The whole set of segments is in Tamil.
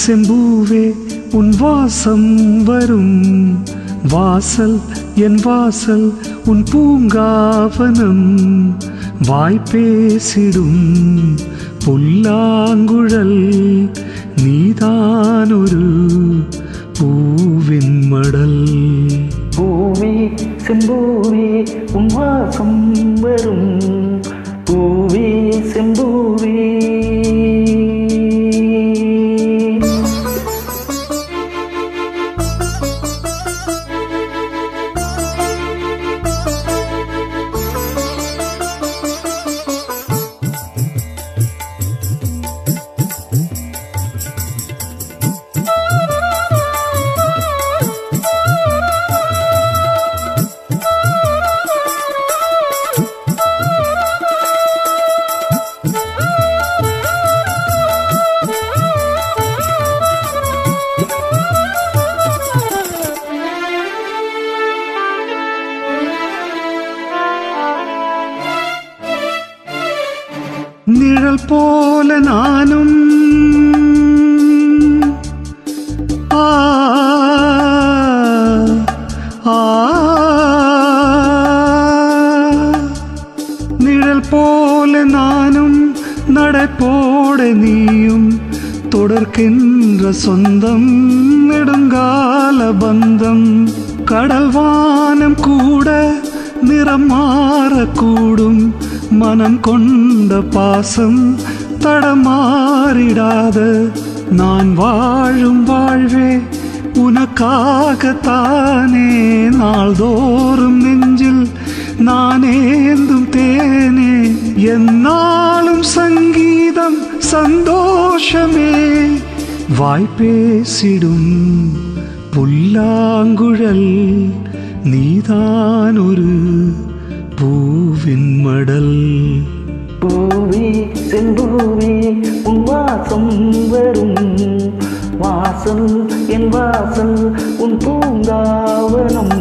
செம்பூவே உன் வாசம் வரும் வாசல் என் வாசல் உன் பூங்காவனம் வாய்ப்பேசிடும் புல்லாங்குழல் நீதானொரு பூவின் மடல் பூவே செம்பூவே உன் வாசம் வரும் பூவே செம்பூவே நிழல் போல நானும் ஆ ஆ நிழல் போல நானும் நடப்போட நீயும் தொடர்கின்ற சொந்தம் நெடுங்கால பந்தம் கடல் வானம் கூட நிறம் மாறக்கூடும் மனம் கொண்ட பாசம் தடமாறிடாத நான் வாழும் வாழ்வே உனக்காகத்தானே நாள்தோறும் நெஞ்சில் நானேந்தும் தேனே என்னாலும் சங்கீதம் சந்தோஷமே வாய்ப்பேசிடும் புல்லாங்குழல் நீதான் ஒரு பூவின் மடல் பூவே செம்பூவே உன் வாசம் வரும் வாசல் என் வாசல் உன் பூங்காவனம்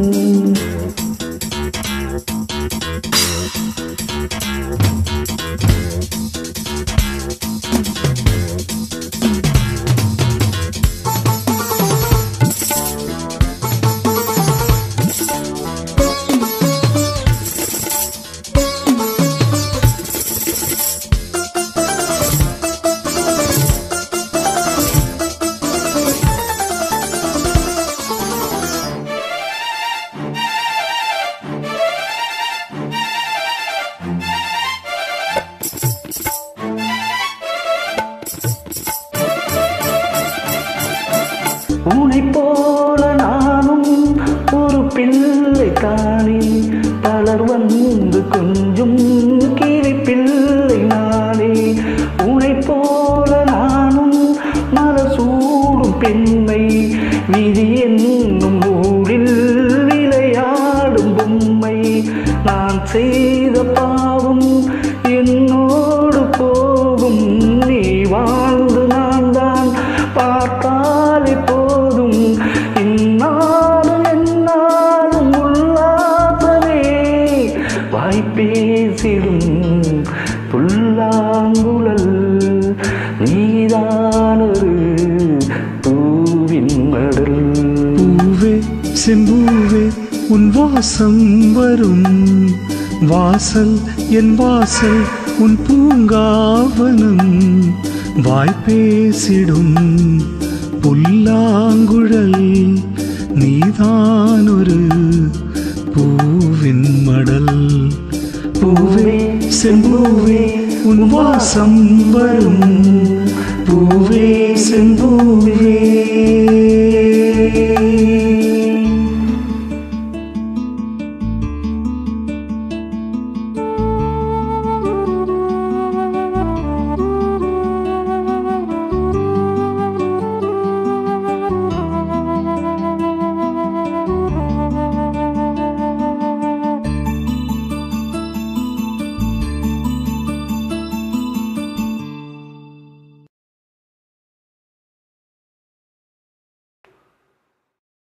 உனைப் போல நானும் ஒரு பிள்ளை தானே பலர் வந்து கொஞ்சம் கிளி பிள்ளை நானே உனைப் போல நானும் மலர் சூடும் பெண்மை விதி என்னும் ஊரில் விளையாடும் பொம்மை நான் செய்த பாவம் என்னோடு போகும் நீ வாழ்ந்து நான் தான் பார்த்தாலே போதும் இந்நாளும் என்னாலும் உல்லாசமே வாய்ப்பேசிடும் புல்லாங்குழல் நீதானொரு பூவின் மடல் பூவே செம்பூவே உன் வாசம் வரும் வாசல் என் வாசல் உன் பூங்காவனம் வாய்ப்பேசிடும் புல்லாங்குழல் நீதானொரு பூவின் மடல் பூவே செம்பூவே உன் வாசம் வரும் பூவே செம்பூவே